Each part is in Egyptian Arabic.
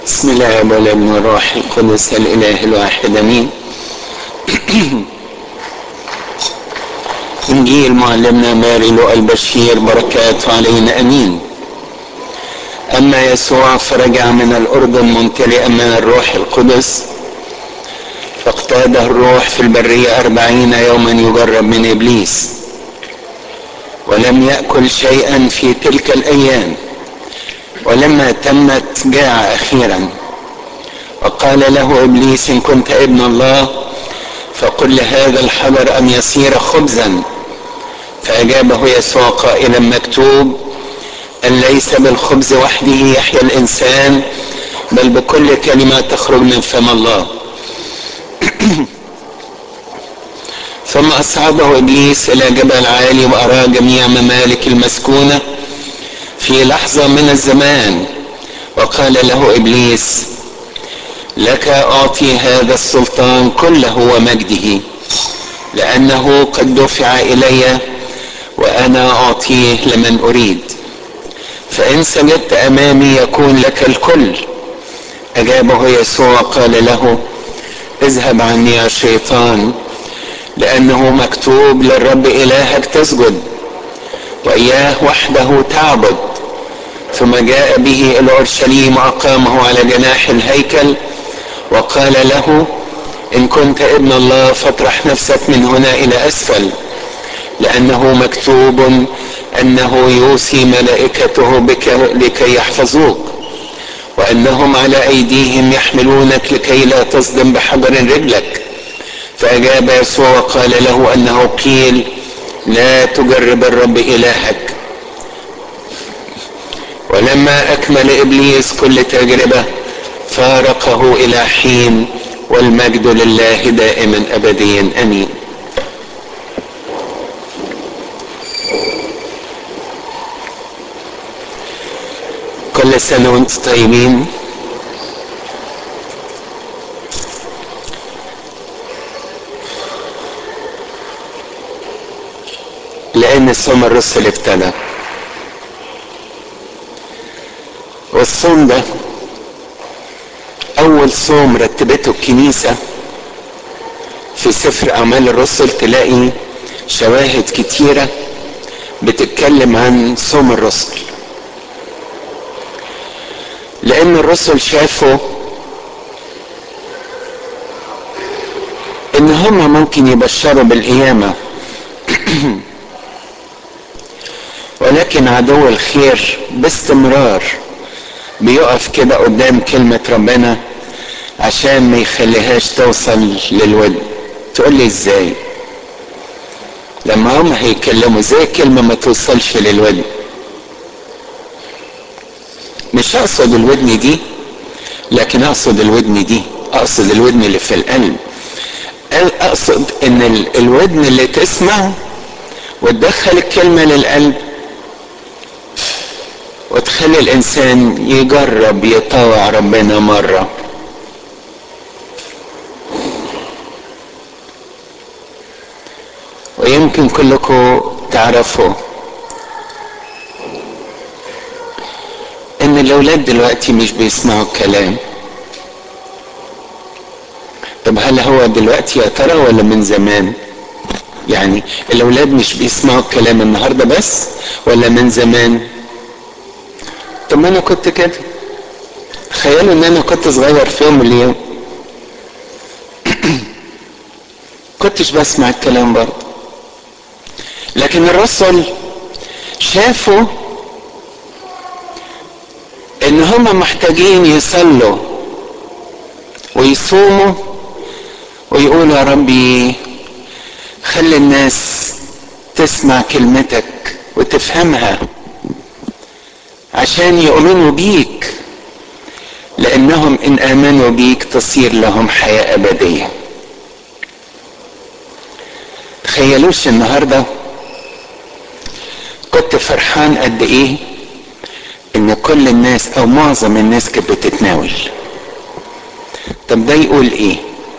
بسم الله والابن والروح القدس الاله الواحد امين انجيل معلمنا ماري لؤى البشير بركاته علينا امين اما يسوع فرجع من الاردن ممتلئا من الروح القدس فاقتاده الروح في البريه اربعين يوما يجرب من ابليس ولم ياكل شيئا في تلك الايام ولما تمت جاع اخيرا وقال له ابليس ان كنت ابن الله فقل لهذا الحجر ان يصير خبزا فاجابه يسوع قائلا مكتوب ان ليس بالخبز وحده يحيا الانسان بل بكل كلمه تخرج من فم الله ثم اصعده ابليس الى جبل عالي واراه جميع ممالك المسكونه في لحظة من الزمان وقال له إبليس لك أعطي هذا السلطان كله ومجده لأنه قد دفع إلي وأنا أعطيه لمن أريد فإن سجدت أمامي يكون لك الكل أجابه يسوع قال له اذهب عني يا شيطان لأنه مكتوب للرب إلهك تسجد وإياه وحده تعبد ثم جاء به إلى أورشليم وأقامه على جناح الهيكل وقال له إن كنت ابن الله فاطرح نفسك من هنا إلى أسفل لأنه مكتوب أنه يوصي ملائكته بك لكي يحفظوك وأنهم على أيديهم يحملونك لكي لا تصدم بحجر رجلك فأجاب يسوع وقال له أنه قيل لا تجرب الرب إلهك ولما أكمل إبليس كل تجربة فارقه إلى حين والمجد لله دائما أبديا أمين كل سنة وانتم طيبين لأن الصوم الرسل ابتدى والصوم ده أول صوم رتبته الكنيسة في سفر أعمال الرسل تلاقي شواهد كتيرة بتتكلم عن صوم الرسل لأن الرسل شافوا إن هما ممكن يبشروا بالقيامة ولكن عدو الخير باستمرار بيقف كده قدام كلمة ربنا عشان ما يخليهاش توصل للود تقول لي ازاي لما هم هيكلموا زي كلمة ما توصلش للود مش اقصد الودن دي لكن اقصد الودن دي اقصد الودن اللي في القلب اقصد ان الودن اللي تسمع وتدخل الكلمة للقلب وتخلي الانسان يجرب يطاوع ربنا مره ويمكن كلكم تعرفوا ان الاولاد دلوقتي مش بيسمعوا الكلام طب هل هو دلوقتي يا ترى ولا من زمان يعني الاولاد مش بيسمعوا الكلام النهارده بس ولا من زمان طب ما انا كنت كده تخيلوا ان انا كنت صغير في يوم من الايام كنتش بسمع الكلام برضه لكن الرسل شافوا ان هم محتاجين يصلوا ويصوموا ويقولوا يا ربي خلي الناس تسمع كلمتك وتفهمها عشان يؤمنوا بيك لانهم ان امنوا بيك تصير لهم حياه ابديه تخيلوش النهارده كنت فرحان قد ايه ان كل الناس او معظم الناس كانت بتتناول طب ده يقول ايه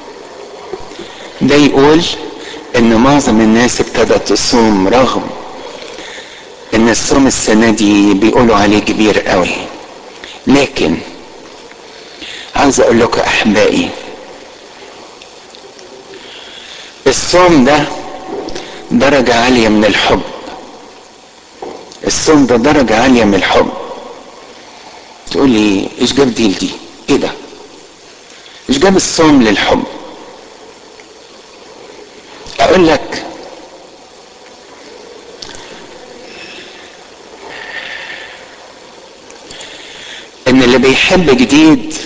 ده يقول ان معظم الناس ابتدت تصوم رغم ان الصوم السنة دي بيقولوا عليه كبير قوي لكن عايز اقول لكم احبائي الصوم ده درجة عالية من الحب الصوم ده درجة عالية من الحب تقول لي ايش جاب دي لدي ايه ده ايش جاب الصوم للحب اقول لك ان اللي بيحب جديد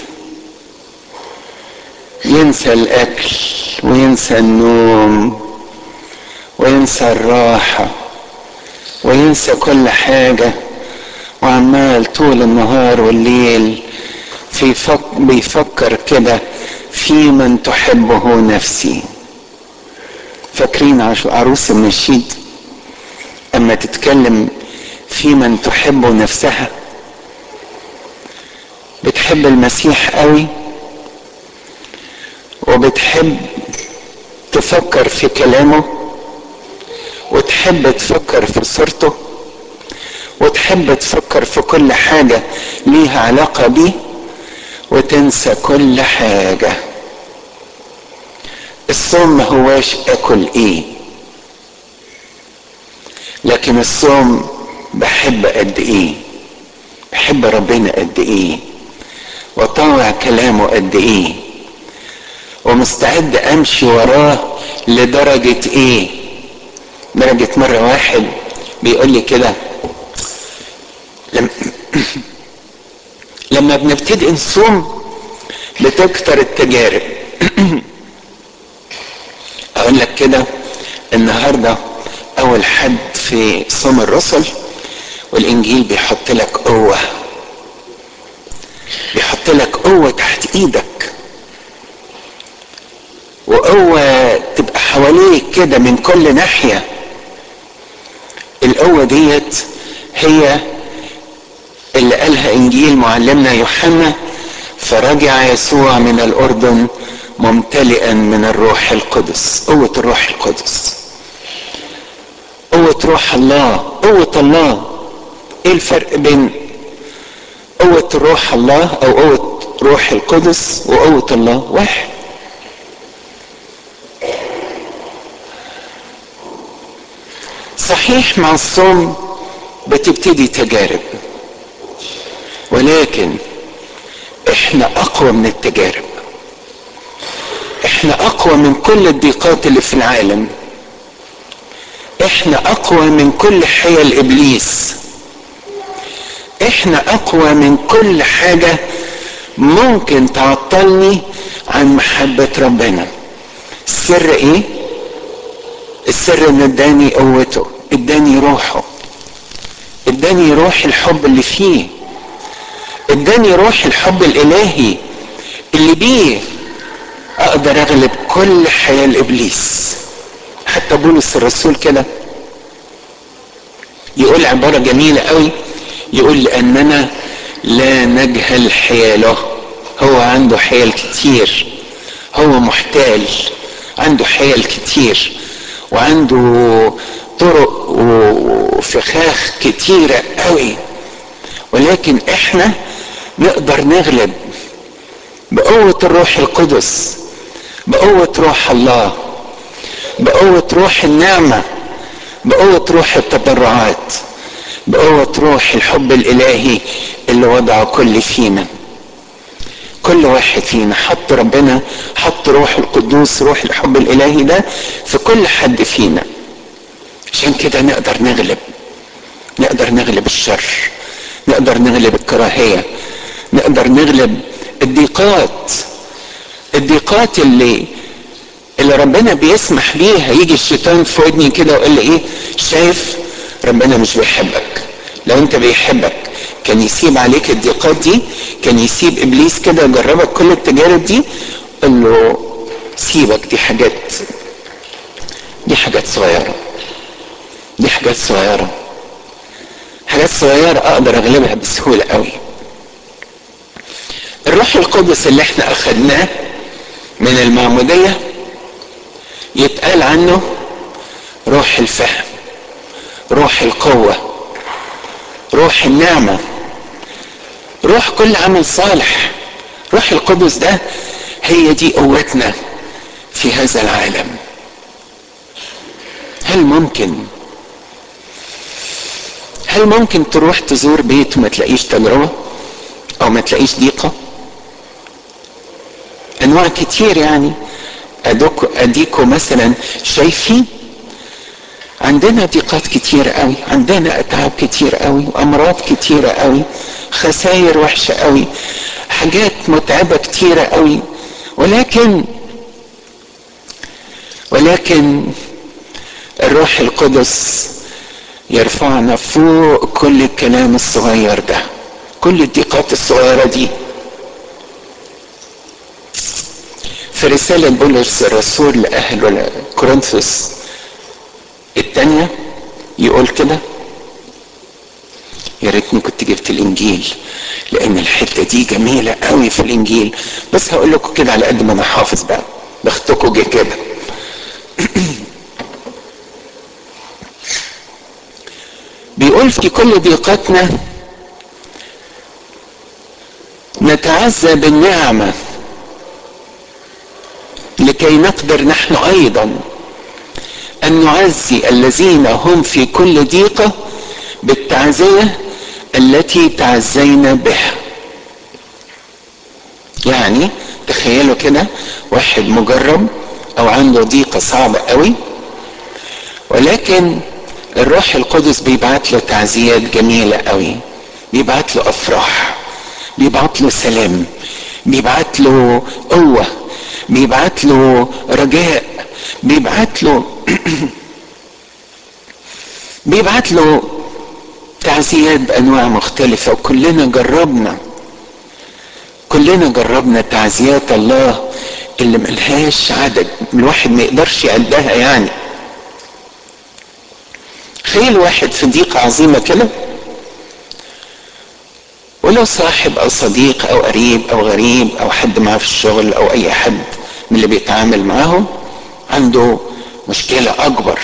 ينسى الاكل وينسى النوم وينسى الراحة وينسى كل حاجة وعمال طول النهار والليل في فك بيفكر كده في من تحبه نفسي فاكرين عروس النشيد اما تتكلم في من تحب نفسها بتحب المسيح قوي وبتحب تفكر في كلامه وتحب تفكر في صورته وتحب تفكر في كل حاجة ليها علاقة بيه وتنسى كل حاجة الصوم ما هواش اكل ايه لكن الصوم بحب قد ايه بحب ربنا قد ايه وطاوع كلامه قد ايه ومستعد امشي وراه لدرجة ايه درجة مرة واحد بيقول لي كده لما, لما بنبتدي نصوم بتكتر التجارب اقول لك كده النهاردة اول حد في صوم الرسل والانجيل بيحط لك قوة بيحط لك قوة تحت ايدك وقوة تبقى حواليك كده من كل ناحية القوة ديت هي اللي قالها انجيل معلمنا يوحنا فرجع يسوع من الاردن ممتلئا من الروح القدس قوة الروح القدس قوة روح الله قوة الله ايه الفرق بين قوة روح الله او قوة روح القدس وقوة الله واحد صحيح مع الصوم بتبتدي تجارب ولكن احنا اقوى من التجارب احنا اقوى من كل الضيقات اللي في العالم احنا اقوى من كل حيل ابليس احنا اقوى من كل حاجة ممكن تعطلني عن محبة ربنا السر ايه السر ان اداني قوته اداني روحه اداني روح الحب اللي فيه اداني روح الحب الالهي اللي بيه اقدر اغلب كل حيال ابليس حتى بولس الرسول كده يقول عبارة جميلة قوي يقول لاننا لا نجهل حياله هو عنده حيل كتير هو محتال عنده حيل كتير وعنده طرق وفخاخ كتيرة قوي ولكن احنا نقدر نغلب بقوة الروح القدس بقوة روح الله بقوة روح النعمة بقوة روح التبرعات بقوة روح الحب الإلهي اللي وضعه كل فينا كل واحد فينا حط ربنا حط روح القدوس روح الحب الإلهي ده في كل حد فينا عشان كده نقدر نغلب نقدر نغلب الشر نقدر نغلب الكراهية نقدر نغلب الضيقات الضيقات اللي اللي ربنا بيسمح بيها يجي الشيطان في ودني كده ويقول لي ايه شايف ربنا مش بيحبك لو انت بيحبك كان يسيب عليك الضيقات دي كان يسيب ابليس كده يجربك كل التجارب دي قال له سيبك دي حاجات دي حاجات صغيره دي حاجات صغيره حاجات صغيره اقدر اغلبها بسهوله قوي الروح القدس اللي احنا اخدناه من المعموديه يتقال عنه روح الفهم روح القوه روح النعمه روح كل عمل صالح روح القدس ده هي دي قوتنا في هذا العالم هل ممكن هل ممكن تروح تزور بيت وما تلاقيش تجربة او ما تلاقيش ضيقة انواع كتير يعني ادوكو اديكو مثلا شايفين عندنا ضيقات كتير قوي عندنا اتعاب كتير قوي وامراض كتيرة قوي خسائر وحشة قوي حاجات متعبة كتيرة قوي ولكن ولكن الروح القدس يرفعنا فوق كل الكلام الصغير ده كل الضيقات الصغيرة دي في رسالة بولس الرسول لأهل كورنثوس الثانية يقول كده يا ريتني كنت جبت الانجيل لان الحته دي جميله قوي في الانجيل بس هقول لكم كده على قد ما انا حافظ بقى بختكم جه كده بيقول في كل ضيقتنا نتعزى بالنعمه لكي نقدر نحن ايضا ان نعزي الذين هم في كل ضيقه بالتعزيه التي تعزينا بها يعني تخيلوا كده واحد مجرب او عنده ضيقه صعبه قوي ولكن الروح القدس بيبعت له تعزيات جميله قوي بيبعت له افراح بيبعت له سلام بيبعت له قوه بيبعت له رجاء بيبعت له بيبعت له تعزيات بانواع مختلفه وكلنا جربنا كلنا جربنا تعزيات الله اللي ملهاش عدد الواحد ما يقدرش يعدها يعني تخيل واحد في ضيقة عظيمة كده ولو صاحب او صديق او قريب او غريب او حد معاه في الشغل او اي حد من اللي بيتعامل معاهم عنده مشكلة اكبر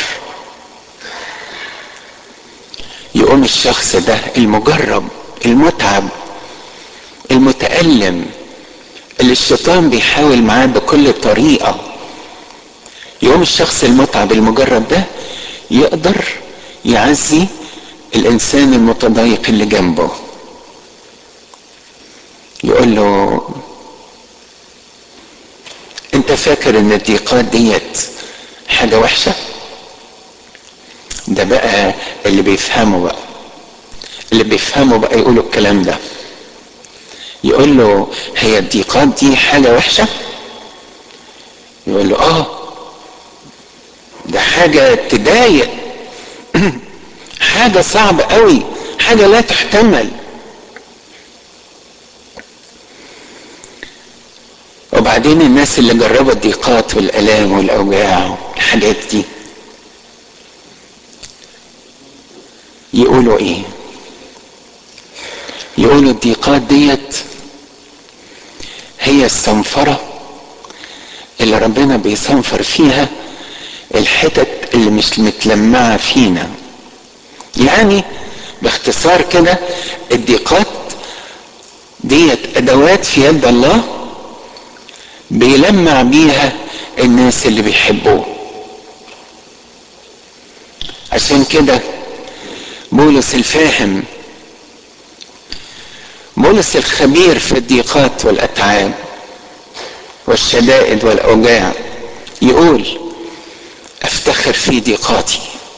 يقوم الشخص ده المجرب المتعب المتألم اللي الشيطان بيحاول معاه بكل طريقة يقوم الشخص المتعب المجرب ده يقدر يعزي الانسان المتضايق اللي جنبه يقول له انت فاكر ان الضيقات ديت حاجة وحشة ده بقى اللي بيفهموا بقى اللي بيفهموا بقى يقولوا الكلام ده يقول له هي الضيقات دي حاجة وحشة يقول له اه ده حاجة تضايق حاجة صعبة قوي حاجة لا تحتمل وبعدين الناس اللي جربوا الضيقات والالام والاوجاع الحاجات دي يقولوا ايه يقولوا الضيقات ديت هي الصنفرة اللي ربنا بيصنفر فيها الحتت اللي مش متلمعة فينا يعني باختصار كده الضيقات ديت ادوات في يد الله بيلمع بيها الناس اللي بيحبوه عشان كده بولس الفاهم بولس الخبير في الضيقات والاتعاب والشدائد والاوجاع يقول افتخر في ضيقاتي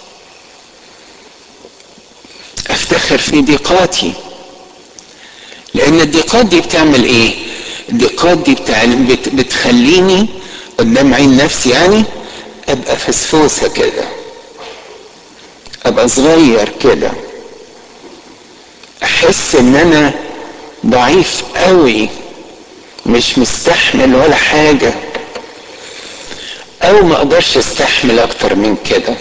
افتخر في ضيقاتي لان الضيقات دي بتعمل ايه الضيقات دي بتاع بت بتخليني قدام عين نفسي يعني ابقى فسفوسه كده ابقى صغير كده احس ان انا ضعيف قوي مش مستحمل ولا حاجة او ما اقدرش استحمل اكتر من كده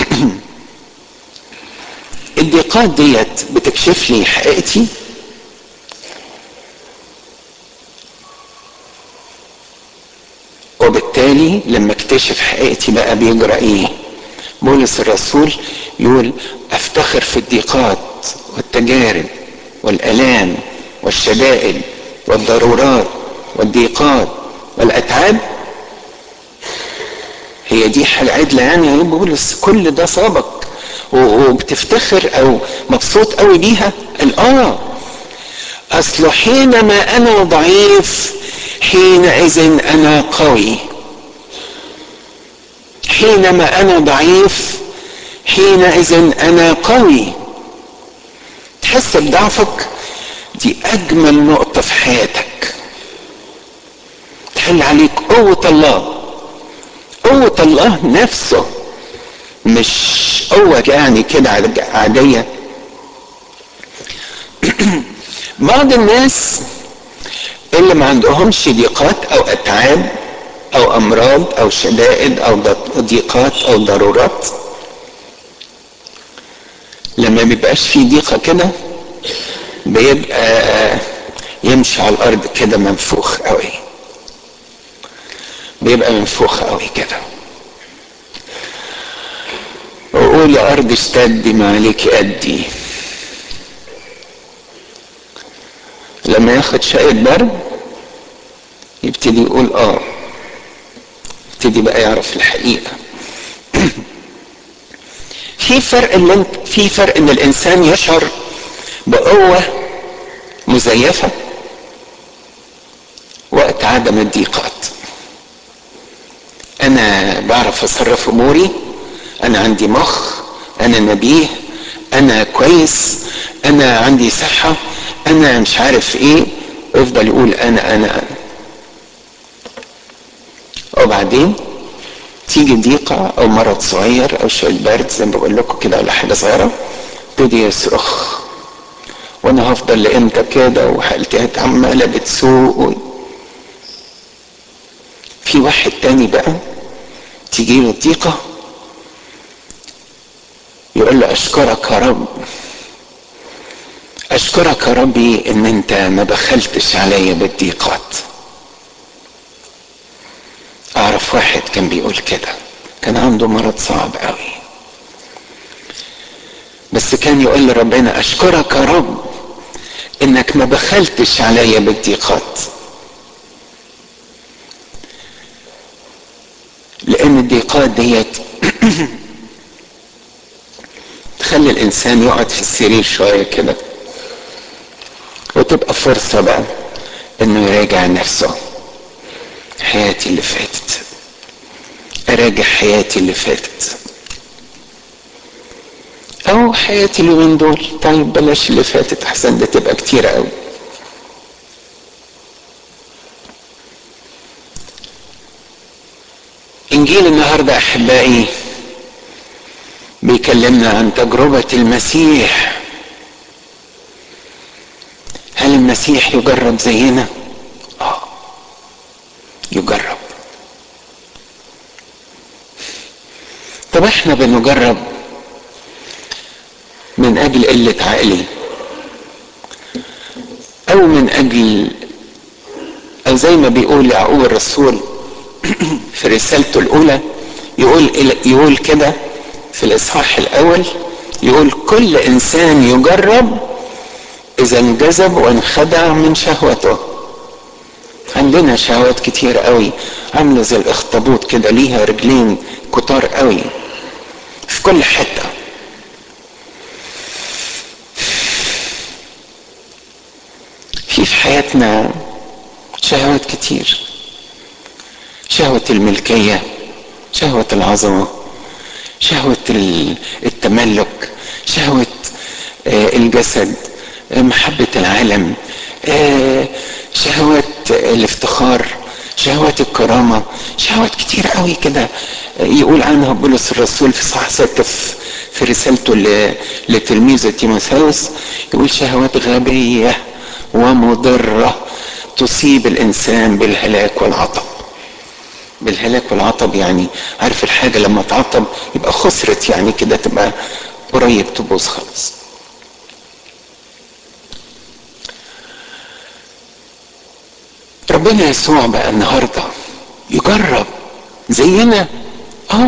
الضيقات ديت بتكشف لي حقيقتي وبالتالي لما اكتشف حقيقتي بقى بيجرى ايه بولس الرسول يقول افتخر في الضيقات والتجارب والالام والشدائد والضرورات والضيقات والاتعاب هي دي حاجة عدلة يعني يا بولس كل ده سابق وبتفتخر او مبسوط قوي بيها قال اه اصل حينما انا ضعيف حينئذ انا قوي حينما انا ضعيف حينئذ انا قوي تحس بضعفك دي اجمل نقطه في حياتك تحل عليك قوه الله قوه الله نفسه مش قوه يعني كده عاديه بعض الناس اللي ما عندهمش ضيقات او اتعاب او امراض او شدائد او ضيقات او ضرورات لما بيبقاش في ضيقة كده بيبقى يمشي على الارض كده منفوخ قوي بيبقى منفوخ قوي كده وقول يا ارض اشتدي ما عليك ادي لما ياخد شقة برد يبتدي يقول اه يبتدي بقى يعرف الحقيقة في فرق ان في فرق ان الانسان يشعر بقوة مزيفة وقت عدم الضيقات انا بعرف اصرف اموري انا عندي مخ انا نبيه انا كويس انا عندي صحة انا مش عارف ايه ويفضل يقول انا انا انا وبعدين تيجي ضيقة او مرض صغير او شوية برد زي ما بقول لكم كده ولا حاجة صغيرة يبتدي يصرخ وانا هفضل لامتى كده وحالتي عمالة بتسوق في واحد تاني بقى تيجي له الضيقة يقول له اشكرك يا رب اشكرك يا ربي ان انت ما بخلتش عليا بالضيقات اعرف واحد كان بيقول كده كان عنده مرض صعب قوي بس كان يقول لربنا اشكرك يا رب انك ما بخلتش عليا بالضيقات لان الضيقات ديت تخلي الانسان يقعد في السرير شويه كده وتبقى فرصه بقى انه يراجع نفسه حياتي اللي فاتت اراجع حياتي اللي فاتت او حياتي اليومين دول طيب بلاش اللي فاتت احسن ده تبقى كتير قوي انجيل النهارده احبائي بيكلمنا عن تجربه المسيح هل المسيح يجرب زينا اه يجرب طب احنا بنجرب من اجل قلة عقلي او من اجل او زي ما بيقول يعقوب الرسول في رسالته الاولى يقول يقول كده في الاصحاح الاول يقول كل انسان يجرب اذا انجذب وانخدع من شهوته عندنا شهوات كتير قوي عامله زي الاخطبوط كده ليها رجلين كتار قوي في كل حته في في حياتنا شهوات كتير شهوة الملكية شهوة العظمة شهوة التملك شهوة الجسد محبة العالم شهوة الافتخار شهوات الكرامة شهوات كتير قوي كده يقول عنها بولس الرسول في صح ستة في رسالته لتلميذه تيموثاوس يقول شهوات غبية ومضرة تصيب الإنسان بالهلاك والعطب بالهلاك والعطب يعني عارف الحاجة لما تعطب يبقى خسرت يعني كده تبقى قريب تبوظ خالص ربنا يسوع بقى النهارده يجرب زينا اه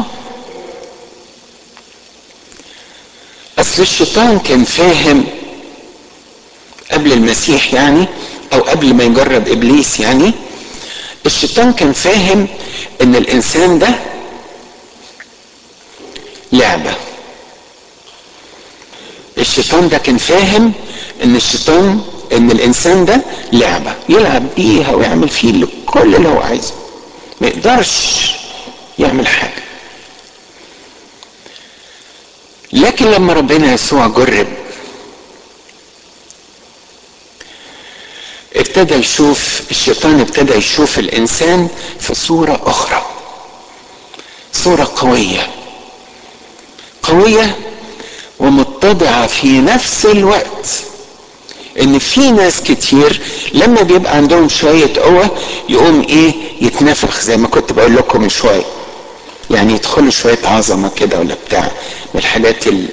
اصل الشيطان كان فاهم قبل المسيح يعني او قبل ما يجرب ابليس يعني الشيطان كان فاهم ان الانسان ده لعبه الشيطان ده كان فاهم ان الشيطان ان الانسان ده لعبه يلعب بيها ويعمل فيه كل اللي هو عايزه ما يقدرش يعمل حاجه لكن لما ربنا يسوع جرب ابتدى يشوف الشيطان ابتدى يشوف الانسان في صوره اخرى صوره قويه قويه ومتضعه في نفس الوقت ان في ناس كتير لما بيبقى عندهم شويه قوه يقوم ايه يتنفخ زي ما كنت بقول لكم من شويه يعني يدخلوا شويه عظمه كده ولا بتاع من الحاجات ال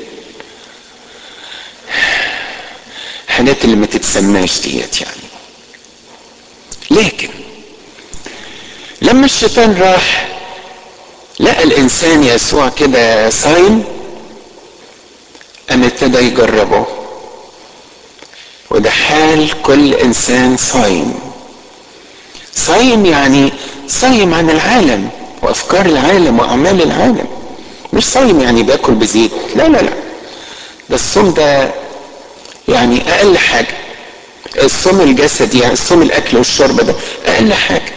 الحاجات اللي ما تتسماش ديت يعني لكن لما الشيطان راح لقى الانسان يسوع كده صايم قام ابتدى يجربه وده حال كل انسان صايم صايم يعني صايم عن العالم وافكار العالم واعمال العالم مش صايم يعني بياكل بزيت لا لا لا ده الصوم ده يعني اقل حاجه الصوم الجسدي يعني الصوم الاكل والشرب ده اقل حاجه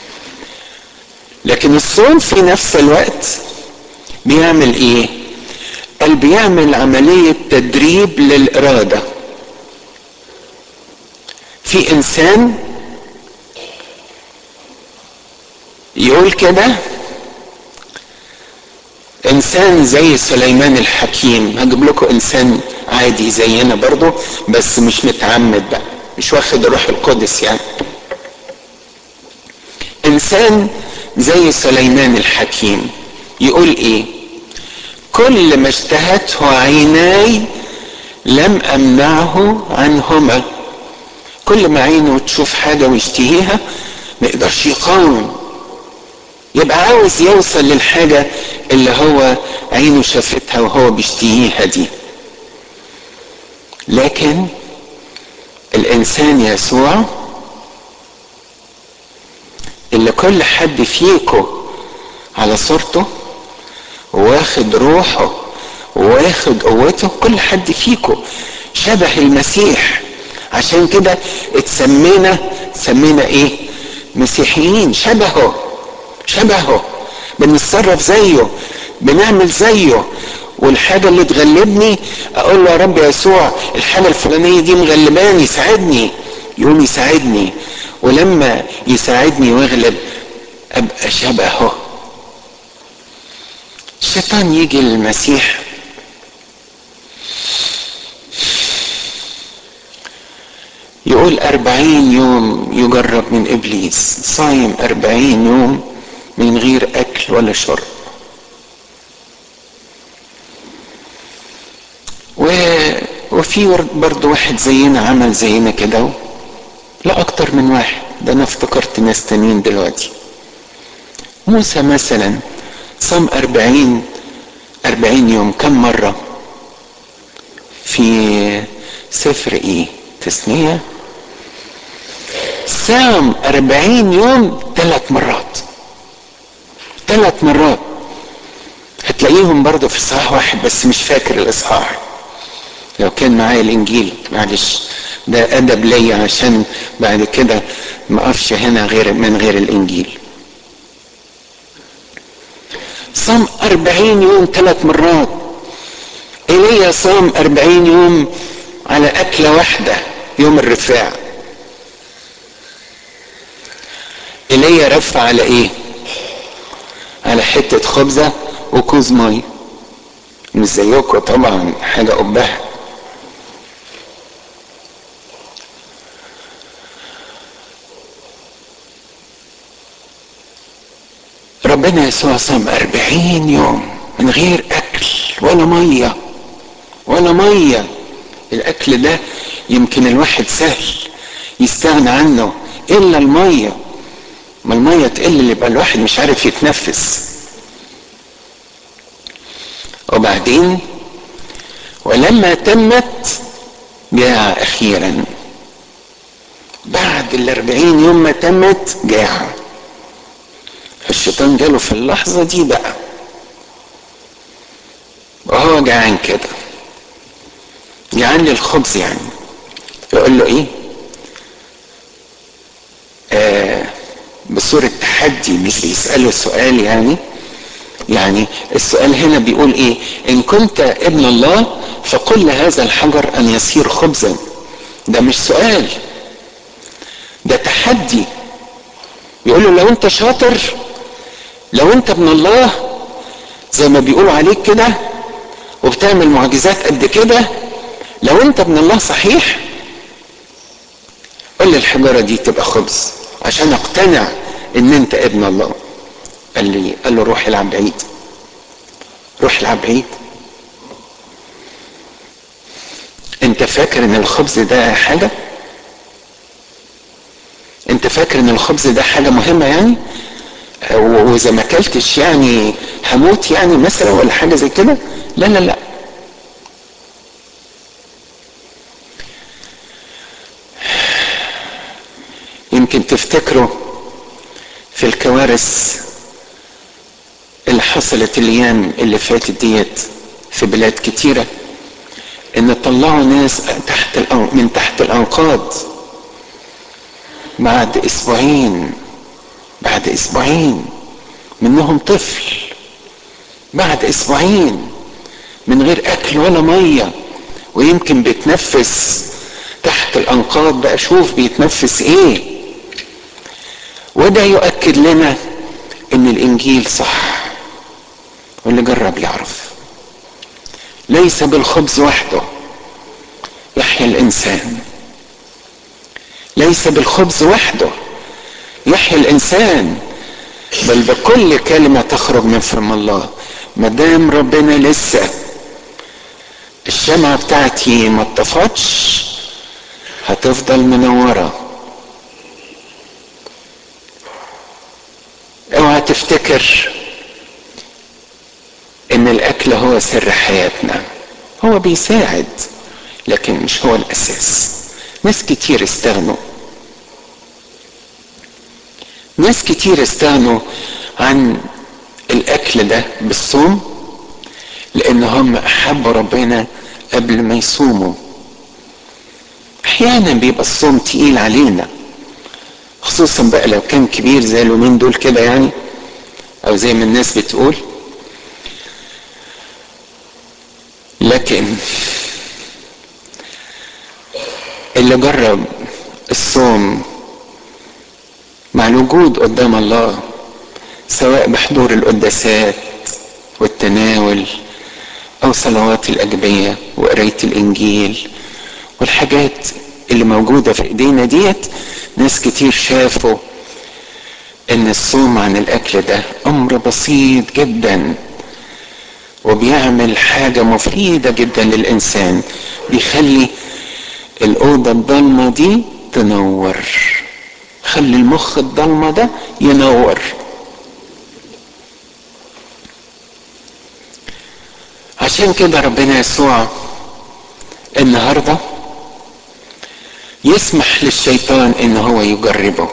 لكن الصوم في نفس الوقت بيعمل ايه قال بيعمل عمليه تدريب للاراده في انسان يقول كده انسان زي سليمان الحكيم هجيب لكم انسان عادي زينا برضو بس مش متعمد بقى مش واخد الروح القدس يعني انسان زي سليمان الحكيم يقول ايه كل ما اشتهته عيناي لم امنعه عنهما كل ما عينه تشوف حاجه ويشتهيها ما يقدرش يقاوم يبقى عاوز يوصل للحاجه اللي هو عينه شافتها وهو بيشتهيها دي لكن الانسان يسوع اللي كل حد فيكم على صورته واخد روحه واخد قوته كل حد فيكم شبه المسيح عشان كده اتسمينا سمينا ايه مسيحيين شبهه شبهه بنتصرف زيه بنعمل زيه والحاجه اللي تغلبني اقول له يا رب يسوع الحاجه الفلانيه دي مغلباني ساعدني يقوم يساعدني ولما يساعدني واغلب ابقى شبهه الشيطان يجي للمسيح يقول أربعين يوم يجرب من إبليس صايم أربعين يوم من غير أكل ولا شرب و... وفي برضه واحد زينا عمل زينا كده لا أكتر من واحد ده أنا افتكرت ناس تانيين دلوقتي موسى مثلا صام أربعين أربعين يوم كم مرة في سفر إيه تسمية صام أربعين يوم ثلاث مرات ثلاث مرات هتلاقيهم برضه في إصحاح واحد بس مش فاكر الإصحاح لو كان معايا الإنجيل معلش ده أدب ليا عشان بعد كده ما أقفش هنا غير من غير الإنجيل صام أربعين يوم ثلاث مرات إيليا صام أربعين يوم على أكلة واحدة يوم الرفاع ايليا رفع على ايه على حتة خبزة وكوز مية مش زيكم طبعا حاجة قبها ربنا يسوع صام أربعين يوم من غير أكل ولا مية ولا مية الأكل ده يمكن الواحد سهل يستغنى عنه إلا المية ما المية تقل اللي يبقى الواحد مش عارف يتنفس وبعدين ولما تمت جاع أخيرا بعد الأربعين يوم ما تمت جاع الشيطان جاله في اللحظة دي بقى وهو جعان كده جعان للخبز يعني يقول له ايه آه بصورة تحدي مش بيسأله سؤال يعني يعني السؤال هنا بيقول ايه ان كنت ابن الله فقل لهذا الحجر ان يصير خبزا ده مش سؤال ده تحدي بيقول له لو انت شاطر لو انت ابن الله زي ما بيقولوا عليك كده وبتعمل معجزات قد كده لو انت ابن الله صحيح قول لي الحجارة دي تبقى خبز عشان اقتنع ان انت ابن الله قال لي قال له روح العب بعيد روح العب بعيد انت فاكر ان الخبز ده حاجه انت فاكر ان الخبز ده حاجه مهمه يعني واذا ما اكلتش يعني هموت يعني مثلا ولا حاجه زي كده لا لا لا يمكن تفتكروا في الكوارث اللي حصلت الايام اللي فاتت ديت في بلاد كتيره ان طلعوا ناس تحت من تحت الانقاض بعد اسبوعين بعد اسبوعين منهم طفل بعد اسبوعين من غير اكل ولا ميه ويمكن بيتنفس تحت الانقاض بقى شوف بيتنفس ايه وده يؤكد لنا ان الانجيل صح واللي جرب يعرف ليس بالخبز وحده يحيا الانسان ليس بالخبز وحده يحيا الانسان بل بكل كلمه تخرج من فم الله ما دام ربنا لسه الشمعة بتاعتي ما اتطفتش هتفضل منورة اوعى تفتكر ان الاكل هو سر حياتنا هو بيساعد لكن مش هو الاساس ناس كتير استغنوا ناس كتير استغنوا عن الاكل ده بالصوم لان هم احبوا ربنا قبل ما يصوموا احيانا بيبقى الصوم تقيل علينا خصوصا بقى لو كان كبير زي اليومين دول كده يعني او زي ما الناس بتقول لكن اللي جرب الصوم مع الوجود قدام الله سواء بحضور القداسات والتناول او صلوات الاجبيه وقرايه الانجيل والحاجات اللي موجوده في ايدينا ديت ناس كتير شافوا ان الصوم عن الاكل ده امر بسيط جدا وبيعمل حاجة مفيدة جدا للإنسان بيخلي الأوضة الضلمة دي تنور خلي المخ الضلمة ده ينور عشان كده ربنا يسوع النهاردة يسمح للشيطان ان هو يجربه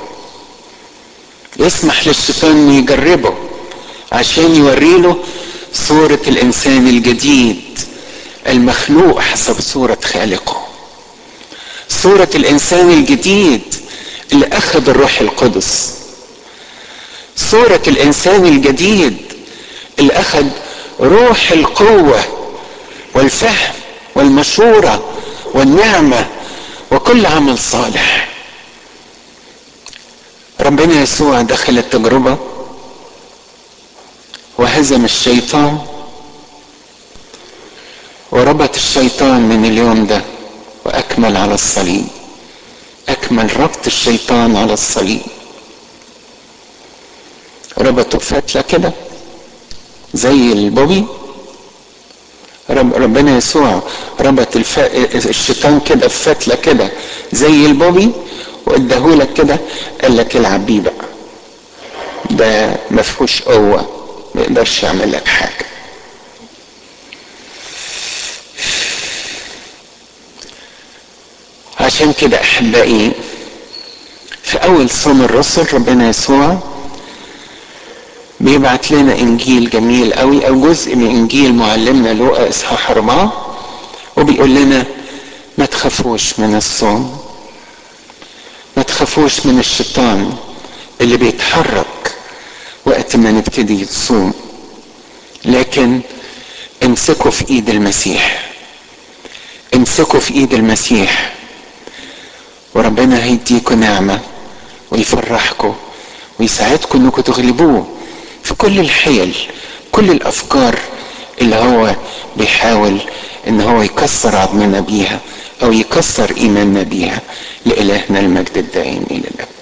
يسمح للشيطان انه يجربه عشان يوريله صورة الإنسان الجديد المخلوق حسب صورة خالقه صورة الإنسان الجديد اللي أخذ الروح القدس صورة الإنسان الجديد اللي أخذ روح القوة والفهم والمشورة والنعمة وكل عمل صالح ربنا يسوع دخل التجربه وهزم الشيطان وربط الشيطان من اليوم ده واكمل على الصليب اكمل ربط الشيطان على الصليب ربطه بفتله كده زي البوبي رب ربنا يسوع ربط الف... الشيطان كده بفتله كده زي البوبي واداهولك كده قال لك العب بيه بقى ده ما فيهوش قوه ما يقدرش يعمل لك حاجه عشان كده احبائي في اول صوم الرسل ربنا يسوع بيبعت لنا انجيل جميل قوي او جزء من انجيل معلمنا لوقا اصحاح اربعه وبيقول لنا ما تخافوش من الصوم ما تخافوش من الشيطان اللي بيتحرك وقت ما نبتدي نصوم لكن امسكوا في ايد المسيح امسكوا في ايد المسيح وربنا هيديكوا نعمه ويفرحكم ويساعدكم انكم تغلبوه في كل الحيل كل الافكار اللي هو بيحاول ان هو يكسر عظمنا بيها او يكسر ايماننا بيها لالهنا المجد الدائم الى الابد